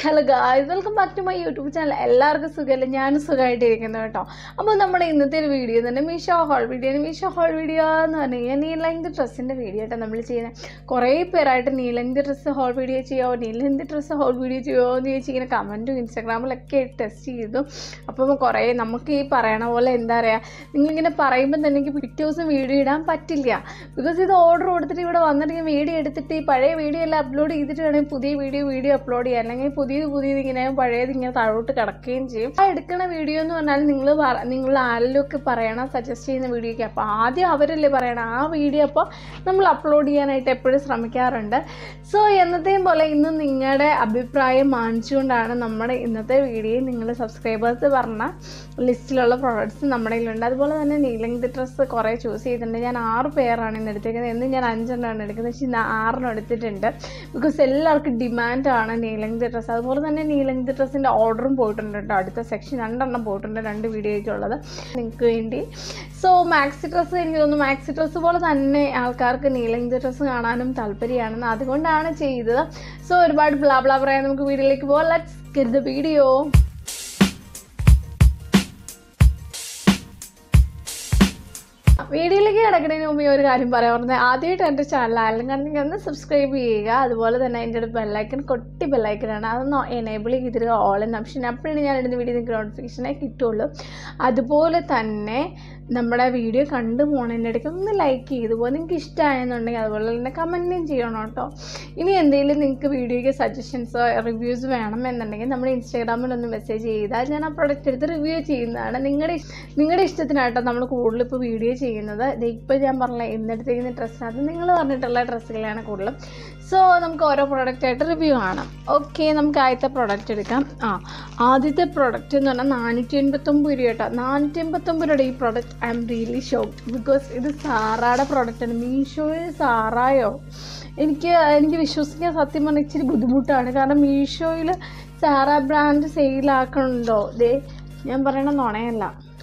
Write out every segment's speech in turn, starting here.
hello guys welcome back to my YouTube channel എല്ലാവർക്കും സുഖമല്ല ഞാനും സുഖമായിട്ടിരിക്കുന്നു കേട്ടോ അപ്പോൾ നമ്മുടെ ഇന്നത്തെ ഒരു വീഡിയോ തന്നെ Meesho haul video Meesho haul video എന്ന് പറഞ്ഞു കഴിഞ്ഞാൽ നീ ലെങ്ത് ഡ്രസ്സിൻ്റെ വീഡിയോ കേട്ടോ നമ്മൾ ചെയ്യുന്നത് കുറേ പേരായിട്ട് നീ ലെങ്ത് ഡ്രസ്സ് ഹോൾ വീഡിയോ ചെയ്യുമോ നീ ലെങ്ത് ഡ്രസ്സ് ഹോൾ വീഡിയോ ചെയ്യുമോ എന്ന് ചോദിച്ച് ഇങ്ങനെ കമൻറ്റും ഇൻസ്റ്റാഗ്രാമിലൊക്കെ ടെസ്റ്റ് ചെയ്തു അപ്പം കുറേ നമുക്ക് ഈ പറയണ പോലെ എന്താ പറയുക നിങ്ങളിങ്ങനെ പറയുമ്പോൾ തന്നെ എനിക്ക് പിറ്റേ ദിവസം വീഡിയോ ഇടാൻ പറ്റില്ല ബിക്കോസ് ഇത് ഓർഡർ കൊടുത്തിട്ട് ഇവിടെ വന്നിട്ട് ഞാൻ വീഡിയോ എടുത്തിട്ട് ഈ പഴയ വീഡിയോ എല്ലാം അപ്ലോഡ് ചെയ്തിട്ട് വേണമെങ്കിൽ പുതിയ വീഡിയോ വീഡിയോ അപ്ലോഡ് ചെയ്യാം അല്ലെങ്കിൽ പുതിയത് പുതിയത് ഇങ്ങനെ പഴയത് ഇങ്ങനെ താഴോട്ട് കിടക്കുകയും ചെയ്യും ആ എടുക്കുന്ന വീഡിയോ എന്ന് പറഞ്ഞാൽ നിങ്ങൾ നിങ്ങൾ ആരെങ്കിലും ഒക്കെ പറയണം സജസ്റ്റ് ചെയ്യുന്ന വീഡിയോയ്ക്ക് അപ്പോൾ ആദ്യം അവരല്ലേ പറയണം ആ വീഡിയോ അപ്പോൾ നമ്മൾ അപ്ലോഡ് ചെയ്യാനായിട്ട് എപ്പോഴും ശ്രമിക്കാറുണ്ട് സോ എന്നത്തെയും പോലെ ഇന്ന് നിങ്ങളുടെ അഭിപ്രായം മാനിച്ചുകൊണ്ടാണ് നമ്മുടെ ഇന്നത്തെ വീഡിയോ നിങ്ങൾ സബ്സ്ക്രൈബേഴ്സ് പറഞ്ഞ ലിസ്റ്റിലുള്ള പ്രോഡക്റ്റ്സ് നമ്മുടെ കയ്യിലുണ്ട് അതുപോലെ തന്നെ നീലങ്ക് ഡ്രസ്സ് കുറേ ചൂസ് ചെയ്തിട്ടുണ്ട് ഞാൻ ആറ് പേരാണ് ഇന്ന് എടുത്തേക്കുന്നത് എന്ന് ഞാൻ അഞ്ചെണ്ണമാണ് എടുക്കുന്നത് പക്ഷേ ഇന്ന് ആറെണ്ണം എടുത്തിട്ടുണ്ട് ബിക്കോസ് എല്ലാവർക്കും ഡിമാൻഡാണ് നീലങ്ക് ഡ്രസ്സ് അതുപോലെ തന്നെ നീലങ്ക് ഡ്രസ്സിൻ്റെ ഓർഡറും പോയിട്ടുണ്ട് കേട്ടോ അടുത്ത സെക്ഷൻ രണ്ടെണ്ണം പോയിട്ടുണ്ട് രണ്ട് വീഡിയോയ്ക്കുള്ളത് നിങ്ങൾക്ക് വേണ്ടി സോ മാക്സി ഡ്രസ്സ് എനിക്ക് തോന്നുന്നു മാക്സി ഡ്രസ്സ് പോലെ തന്നെ ആൾക്കാർക്ക് നീലങ്ക് ഡ്രസ്സ് കാണാനും താല്പര്യമാണെന്ന് അതുകൊണ്ടാണ് ചെയ്തത് സോ ഒരുപാട് ബ്ലാ ബ്ലാ പറയാൻ നമുക്ക് വീഡിയോയിലേക്ക് പോകാം ലെറ്റ്സ് ഗെറ്റ് ദ വീഡിയോ വീഡിയോയിലേക്ക് കിടക്കുന്നതിന് മുമ്പ് ഈ ഒരു കാര്യം പറയാൻ പറഞ്ഞത് ആദ്യമായിട്ട് എൻ്റെ ചാനൽ അല്ലെങ്കിൽ ഒന്ന് സബ്സ്ക്രൈബ് ചെയ്യുക അതുപോലെ തന്നെ എൻ്റെ ഒരു ബെല്ലൈക്കൺ കൊട്ടി ബെല്ലൈക്കനാണ് അതൊന്ന് എനേബിൾ ചെയ്തിട്ട് ഓൾ എന്ന ഓപ്ഷൻ അപ്പോഴാണ് ഞാൻ ഇടുന്ന വീഡിയോ നിങ്ങൾക്ക് നോട്ടിഫിക്കേഷനെ കിട്ടുള്ളൂ അതുപോലെ തന്നെ നമ്മുടെ വീഡിയോ കണ്ടു പോണതിൻ്റെ ഇടയ്ക്ക് ഒന്ന് ലൈക്ക് ചെയ്തു പോകും നിങ്ങൾക്ക് ഇഷ്ടമായെന്നുണ്ടെങ്കിൽ അതുപോലെ തന്നെ കമൻറ്റും ചെയ്യണം കേട്ടോ ഇനി എന്തെങ്കിലും നിങ്ങൾക്ക് വീഡിയോയ്ക്ക് സജഷൻസോ റിവ്യൂസ് വേണമെന്നുണ്ടെങ്കിൽ നമ്മൾ ഇൻസ്റ്റാഗ്രാമിൽ ഒന്ന് മെസ്സേജ് ചെയ്താൽ ഞാൻ ആ പ്രൊഡക്റ്റ് എടുത്ത് റിവ്യൂ ചെയ്യുന്നതാണ് നിങ്ങളുടെ നിങ്ങളുടെ ഇഷ്ടത്തിനായിട്ടോ നമ്മൾ കൂടുതൽ ഇപ്പോൾ വീഡിയോ ചെയ്യുന്നത് ഇപ്പോൾ ഞാൻ പറഞ്ഞ ഇന്നെടുത്തേക്കുന്ന ഡ്രസ്സ് അത് നിങ്ങൾ പറഞ്ഞിട്ടുള്ള ഡ്രസ്സുകളാണ് കൂടുതലും സോ നമുക്ക് ഓരോ പ്രൊഡക്റ്റായിട്ട് റിവ്യൂ കാണാം ഓക്കെ നമുക്ക് ആദ്യത്തെ പ്രൊഡക്റ്റ് എടുക്കാം ആ ആദ്യത്തെ പ്രൊഡക്റ്റ് എന്ന് പറഞ്ഞാൽ നാനൂറ്റി എൺപത്തൊമ്പത് രൂപ കേട്ടോ നാനൂറ്റി എൺപത്തൊമ്പത് രൂപയുടെ ഈ product I'm really shock because ഇത് സാറായുടെ പ്രൊഡക്റ്റാണ് മീഷോയിൽ സാറായോ എനിക്ക് എനിക്ക് വിശ്വസിക്കാൻ സത്യം പറഞ്ഞാൽ ഇച്ചിരി ബുദ്ധിമുട്ടാണ് കാരണം മീഷോയിൽ സാറ ബ്രാൻഡ് സെയിലാക്കണുണ്ടോ ദേ ഞാൻ പറയണ നുണയല്ല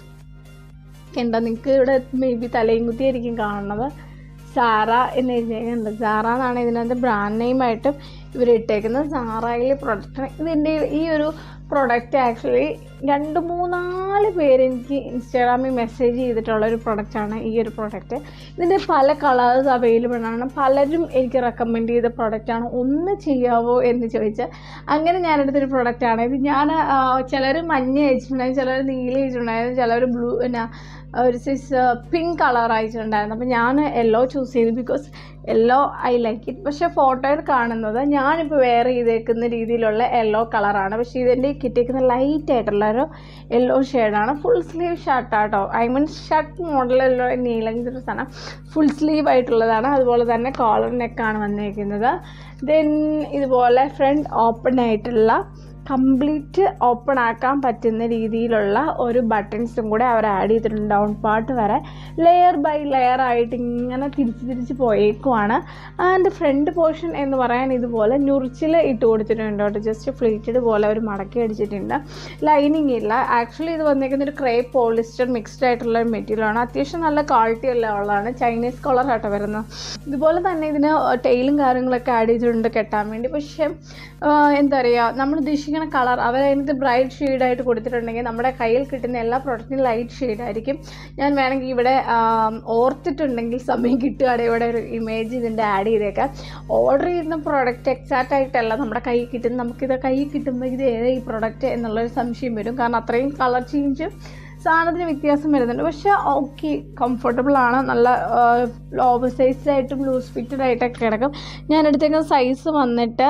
കണ്ടോ നിങ്ങൾക്ക് ഇവിടെ മേ ബി തലയും കുത്തിയായിരിക്കും കാണുന്നത് സാറ എന്ന് എഴുതിയിട്ടുണ്ട് സാറ എന്നാണ് ഇതിനകത്ത് ബ്രാൻഡ് നെയിമായിട്ടും ഇവർ ഇട്ടേക്കുന്നത് സാറയിലെ പ്രൊഡക്റ്റ് ഇതിൻ്റെ ഈ ഒരു പ്രൊഡക്റ്റ് ആക്ച്വലി രണ്ട് മൂന്നാല് പേര് എനിക്ക് ഇൻസ്റ്റാഗ്രാമിൽ മെസ്സേജ് ചെയ്തിട്ടുള്ള ഒരു പ്രൊഡക്റ്റാണ് ഈ ഒരു പ്രൊഡക്റ്റ് ഇതിൻ്റെ പല കളേഴ്സ് അവൈലബിൾ ആണ് പലരും എനിക്ക് റെക്കമെൻഡ് ചെയ്ത പ്രൊഡക്റ്റാണ് ഒന്ന് ചെയ്യാവോ എന്ന് ചോദിച്ചാൽ അങ്ങനെ ഞാനെടുത്തൊരു പ്രൊഡക്റ്റാണ് ഇത് ഞാൻ ചിലർ മഞ്ഞ അയച്ചിട്ടുണ്ടായിരുന്നു ചിലർ നീല അയച്ചിട്ടുണ്ടായിരുന്നു ചിലർ ബ്ലൂ പിന്നെ ഒരു സൈസ് പിങ്ക് കളർ അയച്ചിട്ടുണ്ടായിരുന്നു അപ്പോൾ ഞാൻ യെല്ലോ ചൂസ് ചെയ്തു because yellow I like it പക്ഷേ ഫോട്ടോയിൽ കാണുന്നത് ഞാനിപ്പോൾ വെയർ ചെയ്തേക്കുന്ന രീതിയിലുള്ള യെല്ലോ കളറാണ് പക്ഷേ ഇതിൻ്റെ കിട്ടിയേക്കുന്ന ലൈറ്റ് ആയിട്ടുള്ള ഒരു യെല്ലോ ഷെയ്ഡാണ് ഫുൾ സ്ലീവ് ഷർട്ടാട്ടോ ഐ മീൻ ഷർട്ട് മോഡലുള്ള നീലങ്ക് ഡ്രസ്സാണ് ഫുൾ സ്ലീവ് ആയിട്ടുള്ളതാണ് അതുപോലെ തന്നെ കോളർ നെക്കാണ് വന്നേക്കുന്നത് ദെൻ ഇതുപോലെ ഫ്രണ്ട് ഓപ്പൺ ആയിട്ടുള്ള കംപ്ലീറ്റ് ഓപ്പൺ ആക്കാൻ പറ്റുന്ന രീതിയിലുള്ള ഒരു ബട്ടൺസും കൂടെ അവർ ആഡ് ചെയ്തിട്ടുണ്ട് ഡൗൺ പാർട്ട് വരെ ലെയർ ബൈ ലെയർ ആയിട്ട് ഇങ്ങനെ തിരിച്ച് തിരിച്ച് പോയേക്കുവാണ് ആൻഡ് ഫ്രണ്ട് പോർഷൻ എന്ന് പറയാൻ ഇതുപോലെ ഞുറിച്ചിൽ ഇട്ട് കൊടുത്തിട്ടുണ്ട് കേട്ടോ ജസ്റ്റ് ഫ്ലീറ്റഡ് പോലെ ഒരു മടക്കി അടിച്ചിട്ടുണ്ട് ലൈനിങ് ഇല്ല ആക്ച്വലി ഇത് വന്നേക്കുന്ന ഒരു ക്രേ പോളിസ്റ്റർ മിക്സ്ഡ് ആയിട്ടുള്ള ഒരു മെറ്റീരിയലാണ് അത്യാവശ്യം നല്ല ക്വാളിറ്റി എല്ലാം ഉള്ളതാണ് ചൈനീസ് കളർ ആട്ടോ വരുന്നത് ഇതുപോലെ തന്നെ ഇതിന് ടെയിലും കാര്യങ്ങളൊക്കെ ആഡ് ചെയ്തിട്ടുണ്ട് കെട്ടാൻ വേണ്ടി പക്ഷേ എന്താ പറയുക നമ്മൾ ഉദ്ദേശിക്കുന്ന കളർ അവരതിനകത്ത് ബ്രൈറ്റ് ഷെയ്ഡായിട്ട് കൊടുത്തിട്ടുണ്ടെങ്കിൽ നമ്മുടെ കയ്യിൽ കിട്ടുന്ന എല്ലാ പ്രോഡക്റ്റിനും ലൈറ്റ് ഷെയ്ഡായിരിക്കും ഞാൻ വേണമെങ്കിൽ ഇവിടെ ഓർത്തിട്ടുണ്ടെങ്കിൽ സമയം കിട്ടുകയാണെങ്കിൽ ഇവിടെ ഒരു ഇമേജ് ഇതിൻ്റെ ആഡ് ചെയ്തേക്കാം ഓർഡർ ചെയ്യുന്ന പ്രോഡക്റ്റ് എക്സാക്റ്റ് ആയിട്ടല്ല നമ്മുടെ കയ്യിൽ കിട്ടുന്നത് നമുക്കിത് കയ്യിൽ കിട്ടുമ്പോൾ ഇത് ഏതാ ഈ പ്രോഡക്റ്റ് എന്നുള്ളൊരു സംശയം വരും കാരണം അത്രയും കളർ ചേഞ്ചും സാധനത്തിന് വ്യത്യാസം വരുന്നുണ്ട് പക്ഷെ ഓക്കെ കംഫർട്ടബിൾ ആണ് നല്ല ഓവർ സൈസ്ഡ് ആയിട്ടും ലൂസ് ഫിറ്റഡ് ആയിട്ടൊക്കെ കിടക്കും ഞാൻ എടുത്തേക്കുന്ന സൈസ് വന്നിട്ട്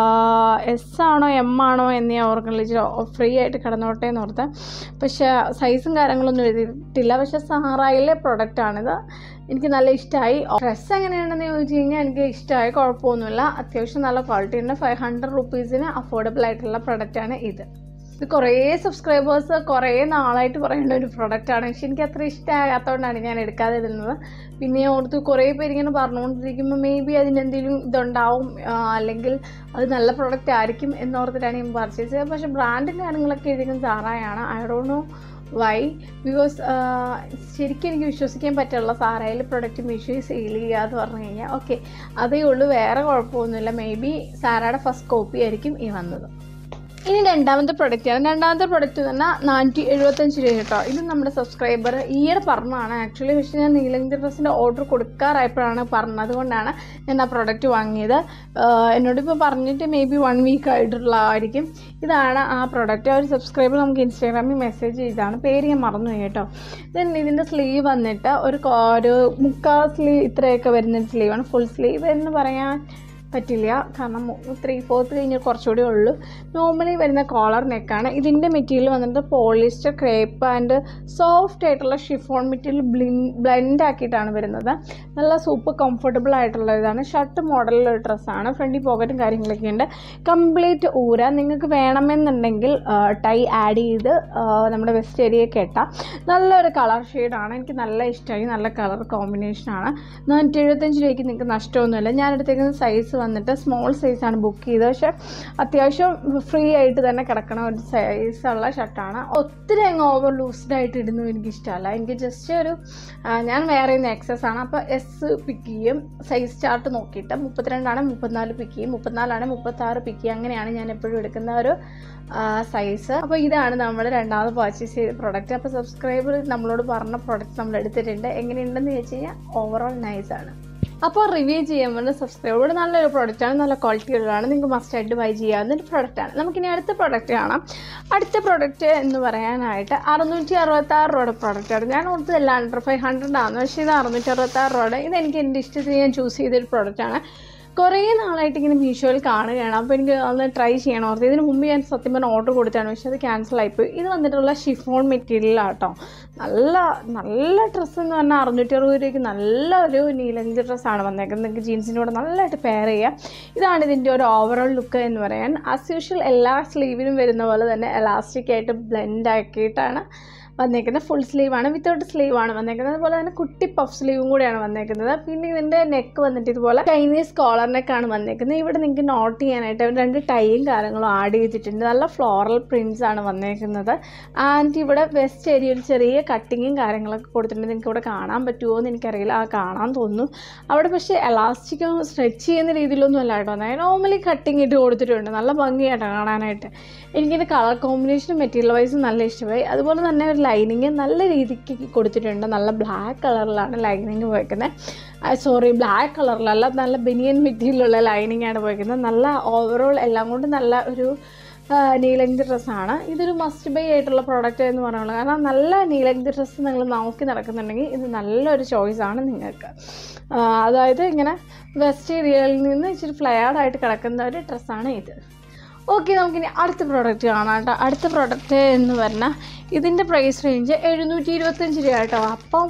എസ് ആണോ എം ആണോ എന്ന് ഞാൻ ഓർക്കണില്ല ഫ്രീ ആയിട്ട് കിടന്നോട്ടെ എന്ന് ഓർത്ത് പക്ഷേ സൈസും കാര്യങ്ങളൊന്നും എഴുതിയിട്ടില്ല പക്ഷേ സഹാറയിലെ പ്രൊഡക്റ്റാണിത് എനിക്ക് നല്ല ഇഷ്ടമായി ഡ്രസ്സ് എങ്ങനെയാണെന്ന് ചോദിച്ചു കഴിഞ്ഞാൽ എനിക്ക് ഇഷ്ടമായി കുഴപ്പമൊന്നുമില്ല അത്യാവശ്യം നല്ല ക്വാളിറ്റി ഉണ്ട് ഫൈവ് ഹൺഡ്രഡ് റുപ്പീസിന് അഫോർഡബിൾ ആയിട്ടുള്ള പ്രൊഡക്റ്റാണ് ഇത് ഇത് കുറേ സബ്സ്ക്രൈബേഴ്സ് കുറേ നാളായിട്ട് പറയുന്ന ഒരു പ്രൊഡക്റ്റാണ് പക്ഷെ എനിക്ക് അത്ര ഇഷ്ടമാകാത്തതുകൊണ്ടാണ് ഞാൻ എടുക്കാതിരുന്നത് പിന്നെ ഓർത്ത് കുറേ പേര് ഇങ്ങനെ പറഞ്ഞുകൊണ്ടിരിക്കുമ്പോൾ മേ ബി അതിനെന്തെങ്കിലും ഇതുണ്ടാവും അല്ലെങ്കിൽ അത് നല്ല പ്രൊഡക്റ്റ് ആയിരിക്കും എന്നോർത്തിട്ടാണ് ഞാൻ പർച്ചേസ് ചെയ്തത് പക്ഷേ ബ്രാൻഡും കാര്യങ്ങളൊക്കെ എഴുതിയിരിക്കുന്നത് സാറായാണ് I don't know why because ശരിക്കും എനിക്ക് വിശ്വസിക്കാൻ പറ്റുള്ള സാറയിൽ പ്രൊഡക്റ്റ് മീഷോയിൽ സെയിൽ ചെയ്യുക എന്ന് പറഞ്ഞു കഴിഞ്ഞാൽ ഓക്കെ അതേ ഉള്ളൂ വേറെ കുഴപ്പമൊന്നുമില്ല മേ ബി സാറയുടെ ഫസ്റ്റ് കോപ്പി ആയിരിക്കും ഈ വന്നത് ഇനി രണ്ടാമത്തെ പ്രൊഡക്റ്റാണ് രണ്ടാമത്തെ പ്രൊഡക്റ്റ് തന്നെ നാനൂറ്റി എഴുപത്തഞ്ച് രൂപ കേട്ടോ ഇത് നമ്മുടെ സബ്സ്ക്രൈബർ ഈയിടെ പറഞ്ഞതാണ് ആക്ച്വലി പക്ഷേ ഞാൻ നീലഗിരി ഡ്രസ്സിൻ്റെ ഓർഡർ കൊടുക്കാറായപ്പോഴാണ് പറഞ്ഞത് അതുകൊണ്ടാണ് ഞാൻ ആ പ്രൊഡക്റ്റ് വാങ്ങിയത് ആഹ് എന്നോടിപ്പോൾ പറഞ്ഞിട്ട് മേ ബി വൺ വീക്ക് ആയിട്ടുള്ളതായിരിക്കും ഇതാണ് ആ പ്രൊഡക്റ്റ് ഒരു സബ്സ്ക്രൈബർ നമുക്ക് ഇൻസ്റ്റാഗ്രാമിൽ മെസ്സേജ് ചെയ്താണ് പേര് ഞാൻ മറന്നുപോയി കേട്ടോ ദെൻ ഇതിൻ്റെ സ്ലീവ് വന്നിട്ട് ഒരു കോ- ഒരു മുക്കാൽ സ്ലീവ് ഇത്രയൊക്കെ വരുന്ന സ്ലീവാണ് ഫുൾ സ്ലീവ് എന്ന് പറയാൻ പറ്റില്ല കാരണം ത്രീ ഫോർത്ത് കഴിഞ്ഞ് കുറച്ചുകൂടി ഉള്ളൂ നോർമലി വരുന്ന കോളർ നെക്കാണ് ഇതിൻ്റെ മെറ്റീരിയൽ വന്നിട്ട് പോളിസ്റ്റർ ക്രേപ്പ് ആൻഡ് സോഫ്റ്റ് ആയിട്ടുള്ള ഷിഫോൺ മെറ്റീരിയൽ ബ്ലിൻ ബ്ലെൻഡ് ആക്കിയിട്ടാണ് വരുന്നത് നല്ല സൂപ്പർ കംഫർട്ടബിൾ ആയിട്ടുള്ള ഇതാണ് ഷർട്ട് മോഡലുള്ള ഒരു ഡ്രസ്സാണ് ഫ്രണ്ടിൽ പോക്കറ്റും കാര്യങ്ങളൊക്കെ ഉണ്ട് കംപ്ലീറ്റ് ഊര നിങ്ങൾക്ക് വേണമെന്നുണ്ടെങ്കിൽ ടൈ ആഡ് ചെയ്ത് ആ, നമ്മുടെ വെസ്റ്റ് ഏരിയ കെട്ടാം നല്ലൊരു കളർ ഷെയ്ഡാണ് എനിക്ക് നല്ല ഇഷ്ടമായി നല്ല കളർ കോമ്പിനേഷനാണ് നാനൂറ്റി എഴുപത്തഞ്ച് രൂപയ്ക്ക് നിങ്ങൾക്ക് നഷ്ടമൊന്നുമില്ല ഞാൻ എടുത്തേക്കുന്ന സൈസ് വന്നിട്ട് സ്മോൾ സൈസാണ് ബുക്ക് ചെയ്തത് പക്ഷേ അത്യാവശ്യം ഫ്രീ ആയിട്ട് തന്നെ കിടക്കണ ഒരു സൈസുള്ള ഷർട്ടാണ് ഒത്തിരി അങ്ങ് ഓവർ ലൂസ്ഡ് ആയിട്ട് ഇടുന്നത് എനിക്ക് ഇഷ്ടമല്ല എനിക്ക് ജസ്റ്റ് ഒരു ആ, ഞാൻ വേറെ എക്സസ് ആണ് അപ്പോൾ എസ് പിക്ക് ചെയ്യും സൈസ് ചാർട്ട് നോക്കിയിട്ട് മുപ്പത്തിരണ്ടാണ് മുപ്പത്തിനാല് പിക്ക് ചെയ്യും മുപ്പത്തിനാലാണ് മുപ്പത്താറ് പിക്ക് ചെയ്യും അങ്ങനെയാണ് ഞാൻ എപ്പോഴും എടുക്കുന്ന ഒരു സൈസ് അപ്പോൾ ഇതാണ് നമ്മൾ രണ്ടാമത് പർച്ചേസ് ചെയ്ത പ്രൊഡക്റ്റ് അപ്പോൾ സബ്സ്ക്രൈബർ നമ്മളോട് പറഞ്ഞ പ്രൊഡക്റ്റ് നമ്മൾ എടുത്തിട്ടുണ്ട് എങ്ങനെയുണ്ടെന്ന് ചോദിച്ചു കഴിഞ്ഞാൽ ഓവറോൾ നൈസാണ് അപ്പോൾ റിവ്യൂ ചെയ്യാൻ വേണ്ടി സബ്സ്ക്രൈബോട് നല്ലൊരു പ്രൊഡക്റ്റാണ് നല്ല ക്വാളിറ്റി ഉള്ളതാണ് നിങ്ങൾക്ക് മസ്റ്റ് ആയിട്ട് ബൈ ചെയ്യാവുന്ന ഒരു പ്രൊഡക്റ്റാണ് നമുക്കിനി അടുത്ത പ്രൊഡക്റ്റ് കാണാം അടുത്ത പ്രൊഡക്റ്റ് എന്ന് പറയാനായിട്ട് അറുന്നൂറ്റി അറുപത്താറ് രൂപയുടെ പ്രൊഡക്റ്റാണ് ഞാൻ ഓർത്തതല്ല അണ്ടർ ഫൈവ് ഹൺഡ്രഡ് ആണ് പക്ഷേ ഇത് അറുന്നൂറ്റി അറുപത്താറ് രൂപയുടെ ഇത് എനിക്ക് എൻ്റെ ഇഷ്ടത്തിന് ഞാൻ ചൂസ് ചെയ്തൊരു പ്രൊഡക്റ്റാണ് കുറേ നാളായിട്ട് ഇങ്ങനെ മീഷോയിൽ കാണുകയാണ് അപ്പോൾ എനിക്ക് ഒന്ന് ട്രൈ ചെയ്യണം ഓർത്ത് ഇതിന് മുമ്പ് ഞാൻ സത്യം പറഞ്ഞാൽ ഓർഡർ കൊടുത്താണ് പക്ഷേ അത് ക്യാൻസൽ ആയിപ്പോയി ഇത് വന്നിട്ടുള്ള ഷിഫോൺ മെറ്റീരിയലാണ് കേട്ടോ നല്ല നല്ല ഡ്രസ്സ് എന്ന് പറഞ്ഞാൽ അറുന്നൂറ്റി അറുപത് രൂപയ്ക്ക് നല്ല ഒരു നീലഞ്ച് ഡ്രസ്സാണ് വന്നേക്കുന്നത് നിങ്ങൾക്ക് ജീൻസിൻ്റെ കൂടെ നല്ലതായിട്ട് പെയർ ചെയ്യാം ഇതാണ് ഇതിൻ്റെ ഒരു ഓവറോൾ ലുക്ക് എന്ന് പറയാൻ ആസ് യൂഷ്വൽ എല്ലാ സ്ലീവിനും വരുന്ന പോലെ തന്നെ എലാസ്റ്റിക് ആയിട്ട് ബ്ലെൻഡ് ആക്കിയിട്ടാണ് വന്നേക്കുന്നത് ഫുൾ സ്ലീവാണ് വിത്തൗട്ട് സ്ലീവാണ് വന്നേക്കുന്നത് അതുപോലെ തന്നെ കുട്ടി പഫ് സ്ലീവും കൂടെയാണ് വന്നേക്കുന്നത് പിന്നെ ഇതിൻ്റെ നെക്ക് വന്നിട്ട് ഇതുപോലെ ചൈനീസ് കോളർ നെക്കാണ് വന്നേക്കുന്നത് ഇവിടെ നിങ്ങൾക്ക് നോട്ട് ചെയ്യാനായിട്ട് അവർ രണ്ട് ടൈയും കാര്യങ്ങളും ആഡ് ചെയ്തിട്ടുണ്ട് നല്ല ഫ്ലോറൽ പ്രിൻസ് ആണ് വന്നേക്കുന്നത് ആൻഡ് ഇവിടെ വെസ്റ്റ് ഏരിയയിൽ ചെറിയ കട്ടിങ്ങും കാര്യങ്ങളൊക്കെ കൊടുത്തിട്ടുണ്ട് നിങ്ങൾക്ക് ഇവിടെ കാണാൻ പറ്റുമോ എന്ന് എനിക്കറിയില്ല ആ കാണാൻ തോന്നുന്നു അവിടെ പക്ഷേ എലാസ്റ്റിക്കോ സ്ട്രെച്ച് ചെയ്യുന്ന രീതിയിലൊന്നും അല്ല കേട്ടോ നോർമലി കട്ടിങ് ഇട്ട് കൊടുത്തിട്ടുണ്ട് നല്ല ഭംഗിയായിട്ടാണ് കാണാനായിട്ട് എനിക്കിത് കളർ കോമ്പിനേഷനും മെറ്റീരിയൽ വൈസ് നല്ല ഇഷ്ടമായി അതുപോലെ തന്നെ ഒരു ലൈനിങ് നല്ല രീതിക്ക് കൊടുത്തിട്ടുണ്ട് നല്ല ബ്ലാക്ക് കളറിലാണ് ലൈനിങ് പോയിരിക്കുന്നത് സോറി ബ്ലാക്ക് കളറിലല്ല നല്ല ബനിയൻ മെറ്റീരിയലുള്ള ലൈനിങ് ആണ് പോയിരിക്കുന്നത് നല്ല ഓവറോൾ എല്ലാം കൊണ്ടും നല്ല ഒരു നീലങ്കി ഡ്രസ്സാണ് ഇതൊരു മസ്റ്റ് ബൈ ആയിട്ടുള്ള പ്രോഡക്റ്റ് എന്ന് പറയുന്നത് കാരണം നല്ല നീലങ്കി ഡ്രസ്സ് നിങ്ങൾ നോക്കി നടക്കുന്നുണ്ടെങ്കിൽ ഇത് നല്ലൊരു ചോയ്സാണ് നിങ്ങൾക്ക് ആ, അതായത് ഇങ്ങനെ വെസ്റ്റ് ഏരിയയിൽ നിന്ന് ഇച്ചിരി ഫ്ലയർഡ് ആയിട്ട് കിടക്കുന്ന ഒരു ഡ്രസ്സാണ് ഇത് ഓക്കെ നമുക്കിനി അടുത്ത പ്രോഡക്റ്റ് കാണാം കേട്ടോ അടുത്ത പ്രോഡക്റ്റ് എന്ന് പറഞ്ഞാൽ ഇതിൻ്റെ പ്രൈസ് റേഞ്ച് എഴുന്നൂറ്റി ഇരുപത്തഞ്ച് രൂപ കേട്ടോ അപ്പം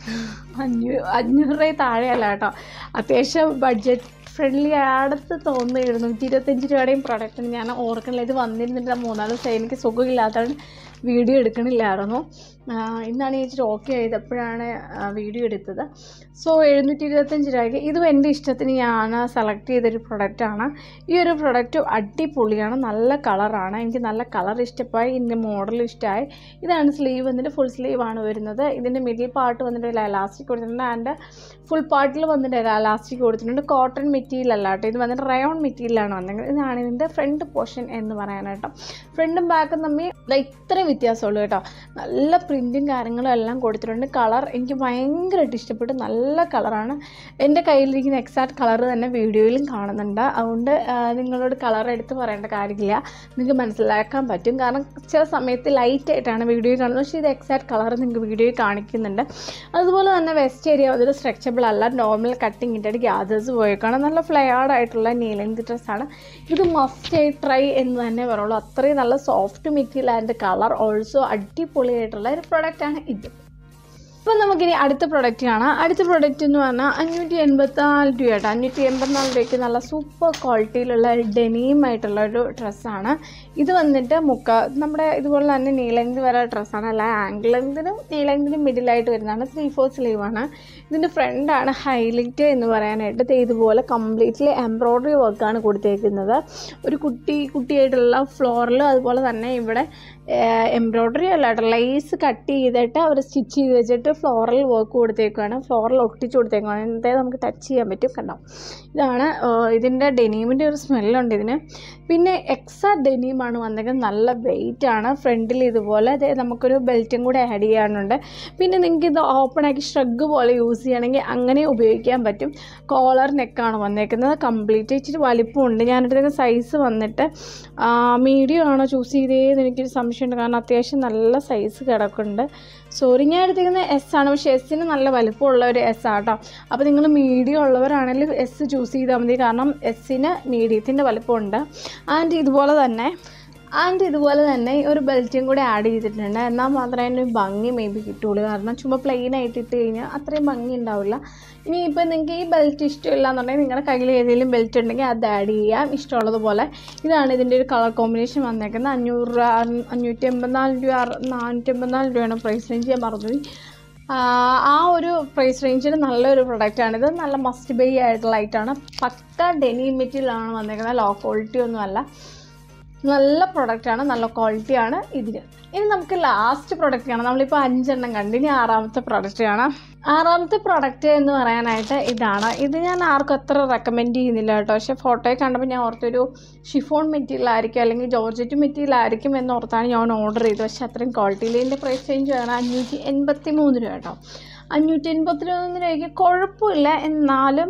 അഞ്ഞൂറ് അഞ്ഞൂറ് രൂപ താഴെയല്ല കേട്ടോ അത്യാവശ്യം ബഡ്ജറ്റ് ഫ്രണ്ട്ലി അടുത്ത് തോന്നുന്നു എഴുന്നൂറ്റി ഇരുപത്തഞ്ച് രൂപയുടെയും പ്രൊഡക്റ്റിന് ഞാൻ ഓർക്കണില്ല ഇത് വന്നിരുന്നിട്ട് മൂന്നാല് ദിവസം എനിക്ക് സുഖമില്ലാത്തതുകൊണ്ട് വീഡിയോ എടുക്കണില്ലായിരുന്നു ആ, ഇന്നാണ് ഞാൻ ഇച്ചിരി ഓക്കെ ചെയ്തപ്പോഴാണ് വീഡിയോ എടുത്തത് സോ എഴുന്നൂറ്റി ഇരുപത്തഞ്ച് രൂപയ്ക്ക് ഇതും എൻ്റെ ഇഷ്ടത്തിന് ഞാൻ സെലക്ട് ചെയ്തൊരു പ്രൊഡക്റ്റാണ് ഈ ഒരു പ്രൊഡക്റ്റ് അടിപൊളിയാണ് നല്ല കളറാണ് എനിക്ക് നല്ല കളർ ഇഷ്ടമായി ഇതിൻ്റെ മോഡൽ ഇഷ്ടമായി ഇതാണ് സ്ലീവ് വന്നിട്ട് ഫുൾ സ്ലീവ് ആണ് വരുന്നത് ഇതിൻ്റെ മിഡിൽ പാർട്ട് വന്നിട്ട് ഒരു എലാസ്റ്റിക് കൊടുത്തിട്ടുണ്ട് ആൻഡ് ഫുൾ പാർട്ടിൽ വന്നിട്ട് ഒരു എലാസ്റ്റിക് കൊടുത്തിട്ടുണ്ട് കോട്ടൺ മെറ്റീരിയൽ അല്ല കേട്ടോ ഇത് വന്നിട്ട് റയോൺ മെറ്റീരിയലാണ് വന്നത് ഇതാണ് ഇതിൻ്റെ ഫ്രണ്ട് പോർഷൻ എന്ന് പറയാനായിട്ട് ഫ്രണ്ടും ബാക്കും തമ്മിൽ ദാ ഇത്രയും വ്യത്യാസമുള്ളൂ കേട്ടോ നല്ല പ്രിൻറ്റും കാര്യങ്ങളും എല്ലാം കൊടുത്തിട്ടുണ്ട് കളർ എനിക്ക് ഭയങ്കരമായിട്ട് ഇഷ്ടപ്പെട്ടു നല്ല കളറാണ് എൻ്റെ കയ്യിലിരിക്കുന്ന എക്സാക്ട് കളർ തന്നെ വീഡിയോയിലും കാണുന്നുണ്ട് അതുകൊണ്ട് ആ, നിങ്ങളോട് കളർ എടുത്ത് പറയേണ്ട കാര്യമില്ല നിങ്ങൾക്ക് മനസ്സിലാക്കാൻ പറ്റും കാരണം ചില സമയത്ത് ലൈറ്റ് ആയിട്ടാണ് വീഡിയോയിൽ കാണുന്നത് പക്ഷേ ഇത് എക്സാക്ട് കളർ നിങ്ങൾക്ക് വീഡിയോയിൽ കാണിക്കുന്നുണ്ട് അതുപോലെ തന്നെ വെസ്റ്റ് ഏരിയ അതൊരു സ്ട്രെച്ചബിൾ അല്ല നോർമൽ കട്ടിങ് ഇട്ടിട്ട് ഗ്യാദേഴ്സ് പോയേക്കാണ് നല്ല ഫ്ലെയർഡ് ആയിട്ടുള്ള നീലന്തി ഡ്രസ്സാണ് ഇത് മസ്റ്റ് ട്രൈ എന്ന് തന്നെ പറയുള്ളൂ അത്രയും നല്ല soft material and colour also അടിപൊളിയായിട്ടുള്ള ഒരു പ്രൊഡക്റ്റാണ് ഇത് അപ്പം നമുക്കിനി അടുത്ത പ്രൊഡക്റ്റ് കാണാം അടുത്ത പ്രൊഡക്റ്റ് എന്ന് പറഞ്ഞാൽ അഞ്ഞൂറ്റി എൺപത്തിനാല് രൂപ കേട്ടോ അഞ്ഞൂറ്റി എൺപത്തിനാല് രൂപയ്ക്ക് നല്ല സൂപ്പർ ക്വാളിറ്റിയിലുള്ള ഡെനിയും ആയിട്ടുള്ള ഒരു ഡ്രസ്സാണ് ഇത് വന്നിട്ട് മുക്ക നമ്മുടെ ഇതുപോലെ തന്നെ നീ ലെങ്ത് വരെ ഡ്രസ്സാണ് അല്ല ആംഗിൾ ലെങ്തിനും നീ ലെങ്തിനും മിഡിലായിട്ട് വരുന്നതാണ് ത്രീ ഫോർ സ്ലീവാണ് ഇതിൻ്റെ ഫ്രണ്ടാണ് ഹൈലൈറ്റ് എന്ന് പറയാനായിട്ട് ദേ ഇതുപോലെ കംപ്ലീറ്റ്ലി എംബ്രോയ്ഡറി വർക്കാണ് കൊടുത്തേക്കുന്നത് ഒരു കുട്ടി കുട്ടിയായിട്ടുള്ള ഫ്ലോറിൽ അതുപോലെ തന്നെ ഇവിടെ എംബ്രോയ്ഡറി അല്ല കേട്ടോ ലൈസ് കട്ട് ചെയ്തിട്ട് അവർ സ്റ്റിച്ച് ചെയ്ത് വെച്ചിട്ട് ഫ്ലോറൽ വർക്ക് കൊടുത്തേക്കാണ് ഫ്ലോറൽ ഒട്ടിച്ച് കൊടുത്തേക്കാണ് എന്നിട്ട് നമുക്ക് ടച്ച് ചെയ്യാൻ പറ്റും കണ്ടോ ഇതാണ് ഇതിൻ്റെ ഡെനീമിൻ്റെ ഒരു സ്മെല്ലുണ്ട് ഇതിന് പിന്നെ എക്സാ ഡെനീമാണ് വന്നേക്കുന്നത് നല്ല വെയിറ്റ് ആണ് ഫ്രണ്ടിൽ ഇതുപോലെ അതെ നമുക്കൊരു ബെൽറ്റും കൂടെ ആഡ് ചെയ്യാനുണ്ട് പിന്നെ നിങ്ങൾക്ക് ഇത് ഓപ്പൺ ആക്കി ഷ്രഗ് പോലെ യൂസ് ചെയ്യണമെങ്കിൽ അങ്ങനെ ഉപയോഗിക്കാൻ പറ്റും കോളർ നെക്കാണ് വന്നേക്കുന്നത് കംപ്ലീറ്റ് ഇച്ചിരി വലിപ്പമുണ്ട് ഞാനെടുത്തേക്ക് സൈസ് വന്നിട്ട് മീഡിയം ആണോ ചൂസ് ചെയ്തേന്ന് എനിക്കൊരു സംശയമുണ്ട് കാരണം അത്യാവശ്യം നല്ല സൈസ് കിടക്കുന്നുണ്ട് സോറി ഞാൻ എടുത്തിരിക്കുന്നത് എസ് ആണ് പക്ഷേ എസ്സിന് നല്ല വലിപ്പമുള്ള ഒരു എസ് ആട്ടോ അപ്പോൾ നിങ്ങൾ മീഡിയം ഉള്ളവരാണെങ്കിൽ എസ് ചൂസ് ചെയ്താൽ മതി കാരണം എസ്സിന് മീഡിയത്തിൻ്റെ വലിപ്പമുണ്ട് ആൻഡ് ഇതുപോലെ തന്നെ ആൻഡ് ഇതുപോലെ തന്നെ ഒരു ബെൽറ്റും കൂടെ ആഡ് ചെയ്തിട്ടുണ്ട് എന്നാൽ മാത്രമേ അതിന് ഭംഗി മേ ബി കിട്ടുള്ളൂ കാരണം ചുമ്മാ പ്ലെയിൻ ആയിട്ട് ഇട്ട് കഴിഞ്ഞാൽ അത്രയും ഭംഗി ഉണ്ടാവില്ല ഇനി ഇപ്പോൾ നിങ്ങൾക്ക് ഈ ബെൽറ്റ് ഇഷ്ടമില്ല എന്നുണ്ടെങ്കിൽ നിങ്ങളുടെ കയ്യിൽ ഏതെങ്കിലും ബെൽറ്റ് ഉണ്ടെങ്കിൽ അത് ആഡ് ചെയ്യാം ഇഷ്ടമുള്ളതുപോലെ ഇതാണ് ഇതിൻ്റെ ഒരു കളർ കോമ്പിനേഷൻ വന്നേക്കുന്നത് അഞ്ഞൂറ് രൂപ അഞ്ഞൂറ്റി എൺപത്തിനാല് രൂപ അറു- നാനൂറ്റി എൺപത്തിനാല് രൂപയാണ് പ്രൈസ് റേഞ്ച് ഞാൻ മറന്നുപോയി ആ ആ ഒരു പ്രൈസ് റേഞ്ചിൽ നല്ലൊരു പ്രൊഡക്റ്റാണിത് നല്ല മസ്റ്റ് ബൈ ആയിട്ടുള്ള ഐറ്റാണ് പക്ക ഡെനി മെറ്റീരിയലാണ് വന്നേക്കുന്നത് ലോ ക്വാളിറ്റി ഒന്നുമല്ല നല്ല പ്രൊഡക്റ്റാണ് നല്ല ക്വാളിറ്റിയാണ് ഇതിന് ഇനി നമുക്ക് ലാസ്റ്റ് പ്രൊഡക്റ്റ് കാണാം നമ്മളിപ്പോൾ അഞ്ചെണ്ണം കണ്ടു ഇനി ആറാമത്തെ പ്രൊഡക്റ്റ് കാണാം ആറാമത്തെ പ്രൊഡക്റ്റ് എന്ന് പറയാനായിട്ട് ഇതാണ് ഇത് ഞാൻ ആർക്കും അത്ര റെക്കമെൻഡ് ചെയ്യുന്നില്ല കേട്ടോ പക്ഷേ ഫോട്ടോയിൽ കണ്ടപ്പോൾ ഞാൻ ഓർത്തൊരു ഷിഫോൺ മെറ്റീരിയൽ ആയിരിക്കും അല്ലെങ്കിൽ ജോർജറ്റ് മെറ്റീരിയൽ ആയിരിക്കും എന്ന് ഓർത്താണ് ഞാൻ ഓർഡർ ചെയ്തത് പക്ഷേ അത്രയും ക്വാളിറ്റിയിൽ ഇതിൻ്റെ പ്രൈസ് റേഞ്ച് ആണ് അഞ്ഞൂറ്റി എൺപത്തി മൂന്ന് രൂപ കേട്ടോ അഞ്ഞൂറ്റി എൺപത്തി മൂന്ന് രൂപയ്ക്ക് കുഴപ്പമില്ല എന്നാലും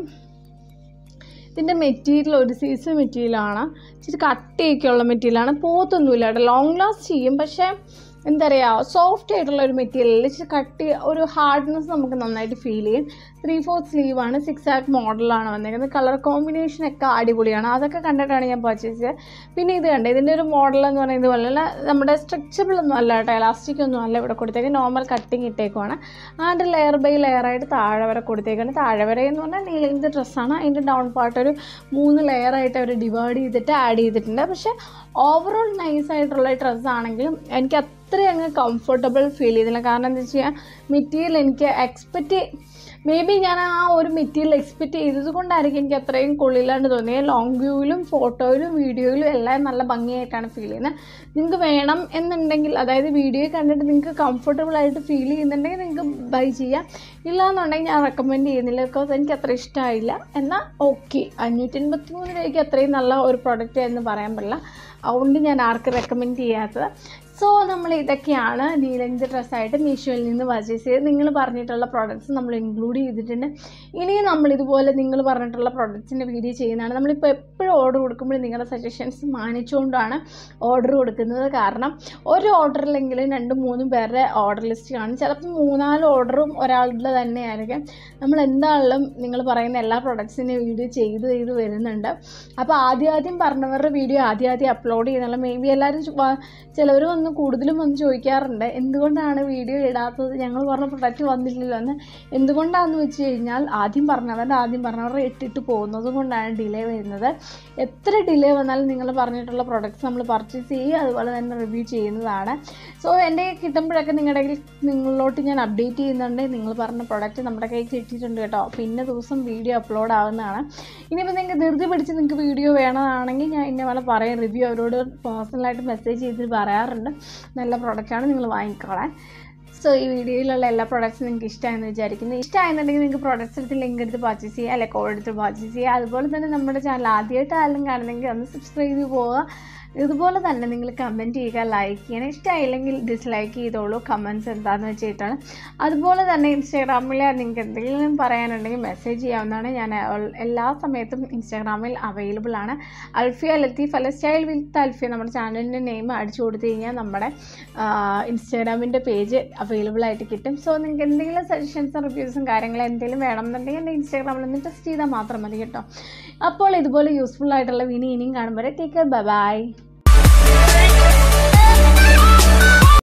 ഇതിൻ്റെ മെറ്റീരിയൽ ഒരു സീസൺ മെറ്റീരിയലാണ് ഇച്ചിരി കട്ടിയൊക്കെയുള്ള മെറ്റീരിയലാണ് പോത്തൊന്നുമില്ല കേട്ടോ ലോങ് ലാസ്റ്റ് ചെയ്യും പക്ഷേ എന്താ പറയുക സോഫ്റ്റ് ആയിട്ടുള്ള ഒരു മെറ്റീരിയൽ ഇച്ചിരി കട്ടി ഒരു ഹാർഡ്നെസ് നമുക്ക് നന്നായിട്ട് ഫീൽ ചെയ്യും ത്രീ ഫോർത്ത് സ്ലീവാണ് സിക്സ് ആക്ക് മോഡലാണ് വന്നേക്കുന്നത് കളർ കോമ്പിനേഷൻ ഒക്കെ അടിപൊളിയാണ് അതൊക്കെ കണ്ടിട്ടാണ് ഞാൻ പർച്ചേസ് ചെയ്തത് പിന്നെ ഇത് കണ്ടത് ഇതിൻ്റെ ഒരു മോഡൽ എന്ന് പറയുന്നത് പോലെയല്ല നമ്മുടെ സ്ട്രെച്ചബിൾ ഒന്നും അല്ല കേട്ടോ എലാസ്റ്റിക് ഒന്നും അല്ല ഇവിടെ കൊടുത്തേക്ക് നോർമൽ കട്ടിങ് ഇട്ടേക്കുവാണ് ആൻഡ് ലെയർ ബൈ ലെയർ ആയിട്ട് താഴെ വരെ കൊടുത്തേക്കാണ് താഴെ വരെ എന്ന് പറഞ്ഞാൽ നീലിൻ്റെ ഡ്രസ്സാണ് അതിൻ്റെ ഡൗൺ പാർട്ട് ഒരു മൂന്ന് ലെയർ ആയിട്ട് അവർ ഡിവൈഡ് ചെയ്തിട്ട് ആഡ് ചെയ്തിട്ടുണ്ട് പക്ഷേ ഓവറോൾ നൈസ് ആയിട്ടുള്ള ഡ്രസ്സ് ആണെങ്കിലും എനിക്ക് അത്രയും അങ്ങ് കംഫർട്ടബിൾ ഫീൽ ചെയ്തില്ല കാരണം എന്താ വെച്ച് കഴിഞ്ഞാൽ മെറ്റീരിയൽ എനിക്ക് എക്സ്പെക്റ്റ് മേ ബി ഞാൻ ആ ഒരു മെറ്റീരിയൽ എക്സ്പെക്റ്റ് ചെയ്തത് കൊണ്ടായിരിക്കും എനിക്ക് അത്രയും കൊള്ളില്ലാണ്ട് തോന്നിയത് ലോങ് വ്യൂവിലും ഫോട്ടോയിലും വീഡിയോയിലും എല്ലാം നല്ല ഭംഗിയായിട്ടാണ് ഫീൽ ചെയ്യുന്നത് നിങ്ങൾക്ക് വേണം എന്നുണ്ടെങ്കിൽ അതായത് വീഡിയോ കണ്ടിട്ട് നിങ്ങൾക്ക് കംഫർട്ടബിൾ ആയിട്ട് ഫീൽ ചെയ്യുന്നുണ്ടെങ്കിൽ നിങ്ങൾക്ക് ബൈ ചെയ്യാം ഇല്ലാന്നുണ്ടെങ്കിൽ ഞാൻ റെക്കമെൻഡ് ചെയ്യുന്നില്ല ബിക്കോസ് എനിക്ക് അത്ര ഇഷ്ടമായില്ല എന്നാൽ ഓക്കെ അഞ്ഞൂറ്റി എൺപത്തി മൂന്ന് രൂപയ്ക്ക് അത്രയും നല്ല ഒരു പ്രൊഡക്റ്റ് എന്ന് പറയാൻ പറ്റില്ല അതുകൊണ്ട് ഞാൻ ആർക്കും റെക്കമെൻഡ് ചെയ്യാത്തത് സോ നമ്മൾ ഇതൊക്കെയാണ് നീലഞ്ച് ഡ്രസ്സായിട്ട് മീഷോയിൽ നിന്ന് പർച്ചേസ് ചെയ്ത് നിങ്ങൾ പറഞ്ഞിട്ടുള്ള പ്രോഡക്റ്റ്സ് നമ്മൾ ഇൻക്ലൂഡ് ചെയ്തിട്ടുണ്ട് ഇനിയും നമ്മൾ ഇതുപോലെ നിങ്ങൾ പറഞ്ഞിട്ടുള്ള പ്രോഡക്റ്റ്സിൻ്റെ വീഡിയോ ചെയ്യുന്നതാണ് നമ്മളിപ്പോൾ എപ്പോഴും ഓർഡർ കൊടുക്കുമ്പോൾ നിങ്ങളുടെ സജഷൻസ് മാനിച്ചുകൊണ്ടാണ് ഓർഡർ കൊടുക്കുന്നത് കാരണം ഒരു ഓർഡറിലെങ്കിലും രണ്ടും മൂന്നും പേരുടെ ഓർഡർ ലിസ്റ്റ് കാണും ചിലപ്പോൾ മൂന്നാല് ഓർഡറും ഒരാളുടെ തന്നെയായിരിക്കും നമ്മൾ എന്താണെങ്കിലും നിങ്ങൾ പറയുന്ന എല്ലാ പ്രൊഡക്ട്സിൻ്റെ വീഡിയോ ചെയ്ത് ചെയ്ത് വരുന്നുണ്ട് അപ്പോൾ ആദ്യം ആദ്യം പറഞ്ഞവരുടെ വീഡിയോ ആദ്യം ആദ്യം അപ്ലോഡ് ചെയ്യുന്നുള്ള മേ ബി എല്ലാവരും ചിലവർ വന്ന് കൂടുതലും വന്ന് ചോദിക്കാറുണ്ട് എന്തുകൊണ്ടാണ് വീഡിയോ ഇടാത്തത് ഞങ്ങൾ പറഞ്ഞ പ്രൊഡക്റ്റ് വന്നില്ലല്ലോ എന്ന് എന്തുകൊണ്ടാണെന്ന് വെച്ച് കഴിഞ്ഞാൽ ആദ്യം പറഞ്ഞവരുടെ ആദ്യം പറഞ്ഞവരുടെ ഇട്ടിട്ട് പോകുന്നത് കൊണ്ടാണ് ഡിലേ വരുന്നത് എത്ര ഡിലേ വന്നാലും നിങ്ങൾ പറഞ്ഞിട്ടുള്ള പ്രൊഡക്ട്സ് നമ്മൾ പർച്ചേസ് ചെയ്യുക അതുപോലെ തന്നെ റിവ്യൂ ചെയ്യുന്നതാണ് സോ എൻ്റെ കയ്യിൽ കിട്ടുമ്പോഴൊക്കെ നിങ്ങളുടെ കയ്യിൽ നിങ്ങളിലോട്ട് ഞാൻ അപ്ഡേറ്റ് ചെയ്യുന്നുണ്ട് നിങ്ങൾ പറഞ്ഞ പ്രൊഡക്റ്റ് നമ്മുടെ കയ്യിൽ കിട്ടിയിട്ടുണ്ട് കേട്ടോ പിന്നെ ദിവസം വീഡിയോ അപ്ലോഡ് ആവുന്നതാണ് ഇനിയിപ്പോൾ നിങ്ങൾക്ക് ധൃതി പിടിച്ച് നിങ്ങൾക്ക് വീഡിയോ വേണമെന്നാണെങ്കിൽ ഞാൻ ഇന്ന പോലെ പറയും റിവ്യൂ അവരോട് പേഴ്സണലായിട്ട് മെസ്സേജ് ചെയ്തിട്ട് പറയാറുണ്ട് നല്ല പ്രൊഡക്റ്റാണ് നിങ്ങൾ വാങ്ങിക്കോളാൻ സോ ഈ വീഡിയോയിലുള്ള എല്ലാ പ്രോഡക്റ്റ്സും നിങ്ങൾക്ക് ഇഷ്ടമായെന്ന് വിചാരിക്കുന്നു ഇഷ്ടമായെന്നുണ്ടെങ്കിൽ നിങ്ങൾക്ക് പ്രോഡക്റ്റ്സ് എടുത്ത് ലിങ്ക് എടുത്ത് പർച്ചേസ് ചെയ്യുക അല്ലെങ്കിൽ കോഡ് എടുത്ത് പർച്ചേസ് ചെയ്യുക അതുപോലെ തന്നെ നമ്മുടെ ചാനൽ ആദ്യമായിട്ട് ആരെങ്കിലും കാണുന്നെങ്കിൽ ഒന്ന് സബ്സ്ക്രൈബ് ചെയ്ത് പോവുക ഇതുപോലെ തന്നെ നിങ്ങൾ കമൻറ്റ് ചെയ്യുക ലൈക്ക് ചെയ്യണം ഇഷ്ടമായില്ലെങ്കിൽ ഡിസ്ലൈക്ക് ചെയ്തോളൂ കമൻറ്റ്സ് എന്താണെന്ന് വെച്ചിട്ടാണ് അതുപോലെ തന്നെ ഇൻസ്റ്റാഗ്രാമിൽ നിങ്ങൾക്ക് എന്തെങ്കിലും പറയാനുണ്ടെങ്കിൽ മെസ്സേജ് ചെയ്യാവുന്നതാണ് ഞാൻ all- എല്ലാ സമയത്തും ഇൻസ്റ്റാഗ്രാമിൽ അവൈലബിൾ ആണ് അൽഫിയ ലത്തീഫ് അല്ല സ്റ്റൈൽ വിത്ത് അൽഫിയ നമ്മുടെ ചാനലിൻ്റെ നെയിം അടിച്ചു കൊടുത്തു കഴിഞ്ഞാൽ നമ്മുടെ ഇൻസ്റ്റാഗ്രാമിൻ്റെ പേജ് അവൈലബിൾ ആയിട്ട് കിട്ടും സോ നിങ്ങൾക്ക് എന്തെങ്കിലും സജഷൻസും റിവ്യൂസും കാര്യങ്ങളും എന്തെങ്കിലും വേണമെന്നുണ്ടെങ്കിൽ എൻ്റെ ഇൻസ്റ്റാഗ്രാമിൽ ഒന്ന് ടെസ്റ്റ് ചെയ്താൽ മാത്രം മതി കേട്ടോ അപ്പോൾ ഇതുപോലെ യൂസ്ഫുൾ ആയിട്ടുള്ള വിനി ഇനിയും കാണുമ്പോൾ ടേക്ക് ബൈ